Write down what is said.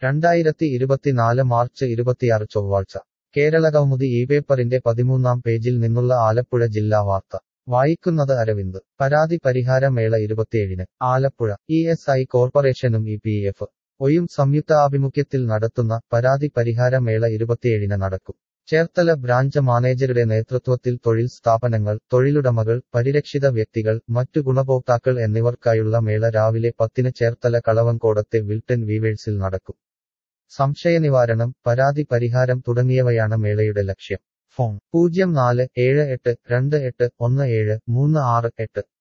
രണ്ടായിരത്തി ഇരുപത്തിനാല് മാർച്ച് ഇരുപത്തിയാറ് ചൊവ്വാഴ്ച കേരള കൗമുദി ഈ പേപ്പറിന്റെ പതിമൂന്നാം പേജിൽ നിന്നുള്ള ആലപ്പുഴ ജില്ലാ വാർത്ത വായിക്കുന്നത് അരവിന്ദ് പരാതി പരിഹാര മേള ഇരുപത്തിയേഴിന് ആലപ്പുഴ ഇ എസ് ഐ കോർപ്പറേഷനും ഇ പി എഫ് ഒയും സംയുക്താഭിമുഖ്യത്തിൽ നടത്തുന്ന പരാതി പരിഹാര മേള ഇരുപത്തിയേഴിന് നടക്കും ചേർത്തല ബ്രാഞ്ച് മാനേജരുടെ നേതൃത്വത്തിൽ തൊഴിൽ സ്ഥാപനങ്ങൾ തൊഴിലുടമകൾ പരിരക്ഷിത വ്യക്തികൾ മറ്റു ഗുണഭോക്താക്കൾ എന്നിവർക്കായുള്ള മേള രാവിലെ പത്തിന് ചേർത്തല കളവങ്കോടത്തെ വിൽട്ടൺ വീവേഴ്സിൽ നടക്കും സംശയനിവാരണം പരാതി പരിഹാരം തുടങ്ങിയവയാണ് മേളയുടെ ലക്ഷ്യം ഫോൺ പൂജ്യം നാല് ഏഴ് എട്ട് രണ്ട് എട്ട് ഒന്ന് ഏഴ് മൂന്ന് ആറ് എട്ട്